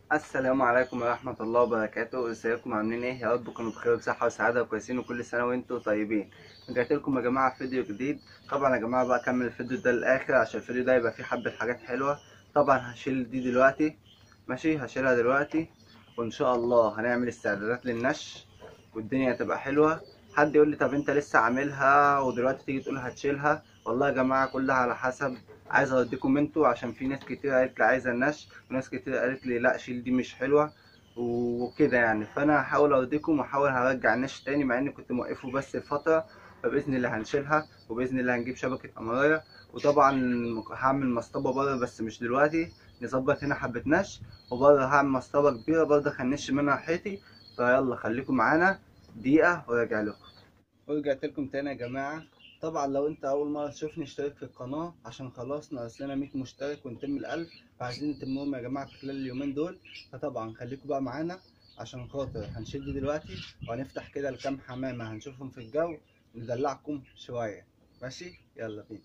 السلام عليكم ورحمة الله وبركاته ازيكم عاملين ايه يا رب تكونوا بخير وصحة وسعادة وكويسين وكل سنة وانتم طيبين رجعت لكم يا جماعة في فيديو جديد طبعا يا جماعة بقى كمل الفيديو ده للآخر عشان الفيديو ده يبقى فيه حبة حاجات حلوة طبعا هشيل دي دلوقتي ماشي هشيلها دلوقتي وان شاء الله هنعمل استعدادات للنش والدنيا هتبقى حلوة حد يقول لي طب انت لسه عاملها ودلوقتي تيجي تقول هتشيلها والله يا جماعة كلها على حسب عايز اوديكم انتوا عشان في ناس كتير قالت لي عايزه النش وناس كتير قالت لي لا شيل دي مش حلوه وكده يعني فانا هحاول اوديكم واحاول هرجع النش تاني مع اني كنت موقفه بس فتره فباذن الله هنشيلها وباذن الله هنجيب شبكه امرايه وطبعا هعمل مصطبه بره بس مش دلوقتي نظبط هنا حبه نش وبره هعمل مصطبه كبيره برضه هنش منها حيطي فيلا خليكم معانا دقيقه وراجع لكم ورجعت لكم تاني يا جماعه طبعا لو انت اول مره تشوفني اشترك في القناه عشان خلاص ناقص لنا 100 مشترك ونتم الالف فعايزين نتمهم يا جماعه في خلال اليومين دول فطبعا خليكم بقى معانا عشان خاطر هنشد دلوقتي وهنفتح كده الكام حمامه هنشوفهم في الجو ندلعكم شويه ماشي يلا بينا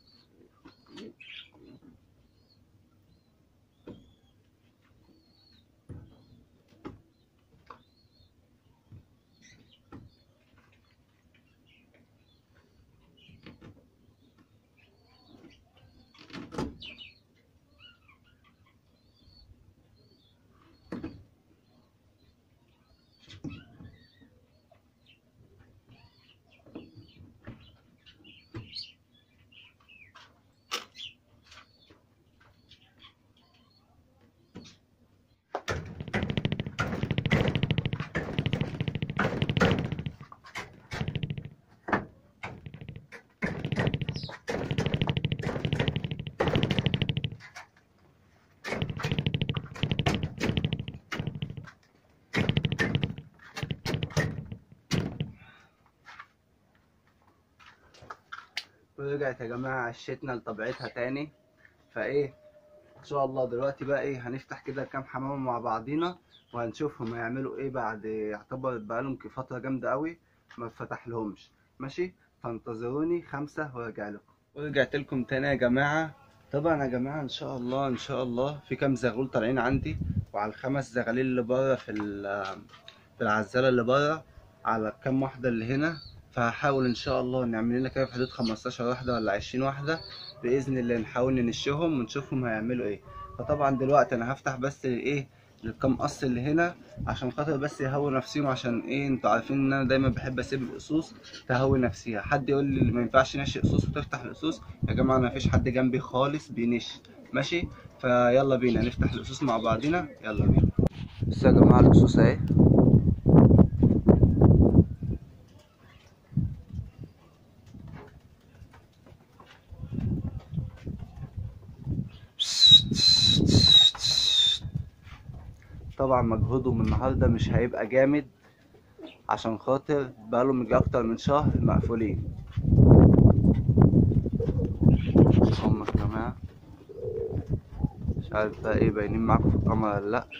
ورجعت يا جماعة عشتنا لطبيعتها تاني فايه ان شاء الله دلوقتي بقى ايه هنفتح كده كام حمامة مع بعضينا وهنشوفهم هيعملوا ايه بعد يعتبر بقالهم فترة جامدة قوي ما فتح لهمش ماشي فانتظروني خمسة وارجع لكم ورجعت لكم تاني يا جماعة طبعا يا جماعة ان شاء الله ان شاء الله في كام زغلول طالعين عندي وعلى الخمس زغاليل اللي بره في في العزالة اللي بره على الكام واحدة اللي هنا فهحاول ان شاء الله نعمل لنا كده في حدود 15 واحده ولا 20 واحده باذن الله نحاول ننشهم ونشوفهم هيعملوا ايه فطبعا دلوقتي انا هفتح بس ايه الكام قص اللي هنا عشان خاطر بس يهوي نفسيهم عشان ايه انتوا عارفين ان انا دايما بحب اسيب القصوص تهوي نفسيها حد يقول لي ما ينفعش نشي قصوص وتفتح القصوص يا جماعه ما فيش حد جنبي خالص بينش ماشي فيلا بينا نفتح القصوص مع بعضينا يلا بينا بصوا يا جماعه القصوص اهي طبعا مجهودهم النهارده مش هيبقى جامد عشان خاطر بقالهم يجي اكتر من شهر مقفولين هم يا جماعه مش عارف بقى ايه باينين معاكم في الكاميرا ولا لا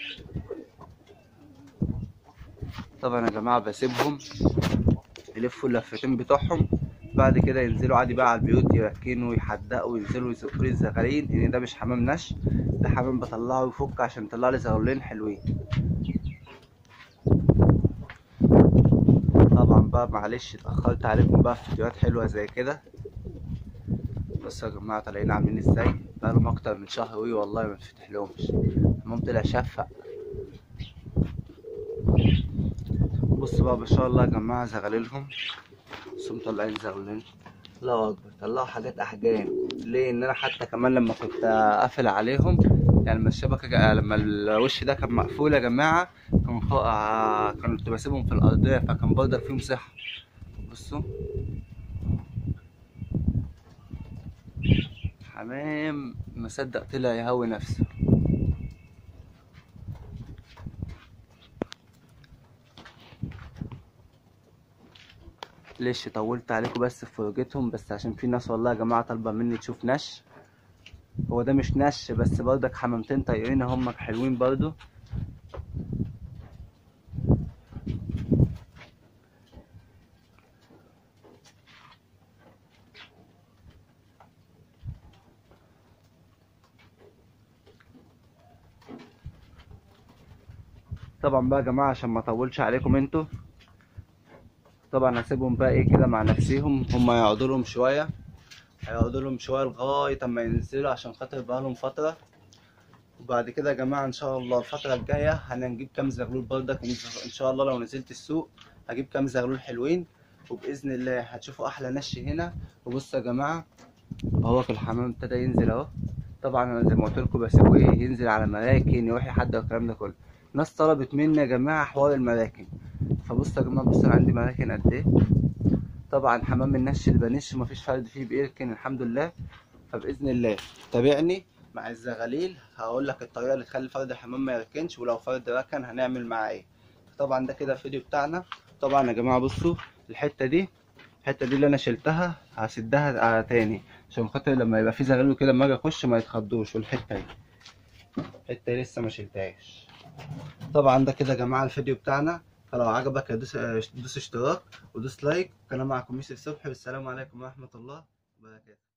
طبعا يا جماعه بسيبهم يلفوا اللفتين بتوعهم بعد كده ينزلوا عادي بقى على البيوت يركنوا يحدقوا ينزلوا يزقوا لي الزغالين لان ده مش حمام نش ده حمام بطلعه يفك عشان يطلع لي زغلولين حلوين طبعا بقى معلش اتاخرت عليكم بقى في فيديوهات حلوه زي كده بصوا يا جماعه طالعين عاملين ازاي بقالهم اكتر من شهر وي والله ما فتح لهمش الحمام طلع شفق بصوا بقى ما شاء الله يا جماعه زغاليلهم بصوا مطلعين زغلولين الله اكبر طلعوا حاجات احجام ليه ان انا حتى كمان لما كنت قافل عليهم يعني لما الشبكه لما الوش ده كان مقفول يا جماعه كان فوق كنت بسيبهم في الارضيه فكان برضك فيهم صحه بصوا حمام مصدق طلع يهوي نفسه ليش طولت عليكم بس في فرجتهم بس عشان في ناس والله يا جماعه طالبه مني تشوف نش هو ده مش نش بس برضك حمامتين طايرين هم حلوين برضو طبعا بقى يا جماعه عشان ما اطولش عليكم انتوا طبعا هسيبهم بقى ايه كده مع نفسيهم هم يقعدوا لهم شويه هيقعدوا لهم شويه لغايه اما ينزلوا عشان خاطر بقى لهم فتره وبعد كده يا جماعه ان شاء الله الفتره الجايه هنجيب كام زغلول برضك ان شاء الله لو نزلت السوق هجيب كام زغلول حلوين وباذن الله هتشوفوا احلى نش هنا وبصوا يا جماعه اهو الحمام ابتدى ينزل اهو طبعا انا زي ما قلت لكم بسيبه ايه ينزل على مراكن يروح يحدى والكلام ده كله ناس طلبت مني يا جماعه حوار المراكن فبصوا يا جماعه بصوا انا عندي مراكن قد ايه طبعا حمام النش اللي بنش مفيش فرد فيه بيركن الحمد لله فباذن الله تابعني مع الزغاليل هقول لك الطريقه اللي تخلي فرد الحمام ما يركنش ولو فرد ركن هنعمل معاه ايه طبعا ده كده الفيديو بتاعنا طبعا يا جماعه بصوا الحته دي الحته دي اللي انا شلتها هسدها تاني عشان خاطر لما يبقى في زغلول كده لما اجي اخش ما يتخضوش والحته دي الحته دي لسه ما شلتهاش طبعا ده كده يا جماعه الفيديو بتاعنا فلو عجبك دوس دوس اشتراك ودوس لايك كان معكم يوسف صبحي والسلام عليكم ورحمه الله وبركاته